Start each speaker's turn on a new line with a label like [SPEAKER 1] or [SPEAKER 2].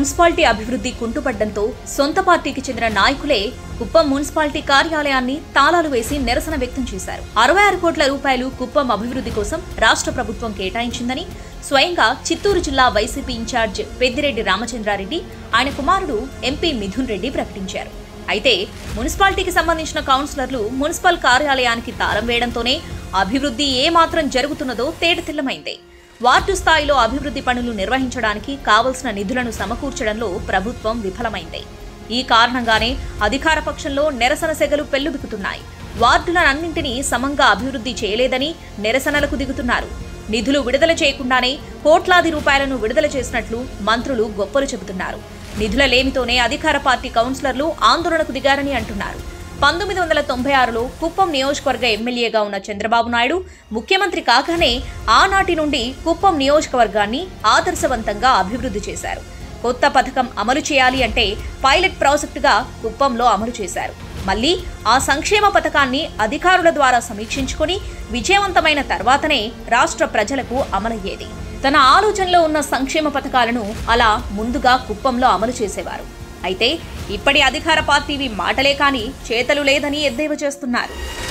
[SPEAKER 1] municipality అభివృద్ధి కుంటుపడ్డంతో సొంత పార్టీకి చెందిన నాయకులే కుప్పం మున్సిపాలిటీ కార్యాలయాన్ని తాళాలు వేసి నిరసన వ్యక్తం చేశారు అరవై ఆరు కోట్ల రూపాయలు కుప్పం అభివృద్ధి కోసం రాష్ట్ర ప్రభుత్వం కేటాయించిందని స్వయంగా చిత్తూరు జిల్లా వైసీపీ ఇన్ఛార్జ్ పెద్దిరెడ్డి రామచంద్రారెడ్డి ఆయన కుమారుడు ఎంపీ మిథున్ రెడ్డి ప్రకటించారు అయితే మున్సిపాలిటీకి సంబంధించిన కౌన్సిలర్లు మున్సిపల్ కార్యాలయానికి తాళం వేయడంతోనే అభివృద్ధి ఏమాత్రం జరుగుతున్నదో తేటతెల్లమైంది వార్డు స్థాయిలో అభివృద్ధి పనులు నిర్వహించడానికి కావలసిన నిధులను సమకూర్చడంలో ప్రభుత్వం విఫలమైంది ఈ కారణంగానే అధికార పక్షంలో నిరసన సెగలు పెల్లుబికుతున్నాయి వార్డులన్నింటినీ సమంగా అభివృద్ధి చేయలేదని నిరసనలకు దిగుతున్నారు నిధులు విడుదల చేయకుండానే కోట్లాది రూపాయలను విడుదల చేసినట్లు మంత్రులు గొప్పలు చెబుతున్నారు నిధుల లేమితోనే అధికార పార్టీ కౌన్సిలర్లు ఆందోళనకు దిగారని అంటున్నారు పంతొమ్మిది వందల తొంభై ఆరులో కుప్పం నియోజకవర్గ ఎమ్మెల్యేగా ఉన్న చంద్రబాబు నాయుడు ముఖ్యమంత్రి కాగానే ఆనాటి నుండి కుప్పం నియోజకవర్గాన్ని ఆదర్శవంతంగా అభివృద్ధి చేశారు కొత్త పథకం అమలు చేయాలి అంటే పైలట్ ప్రాజెక్టుగా కుప్పంలో అమలు చేశారు మళ్ళీ ఆ సంక్షేమ పథకాన్ని అధికారుల ద్వారా సమీక్షించుకొని విజయవంతమైన తర్వాతనే రాష్ట్ర ప్రజలకు అమలయ్యేది తన ఆలోచనలో ఉన్న సంక్షేమ పథకాలను అలా ముందుగా కుప్పంలో అమలు చేసేవారు అయితే ఇప్పటి అధికార పార్టీవి మాటలే కానీ చేతలు లేదని ఎద్దేవా చేస్తున్నారు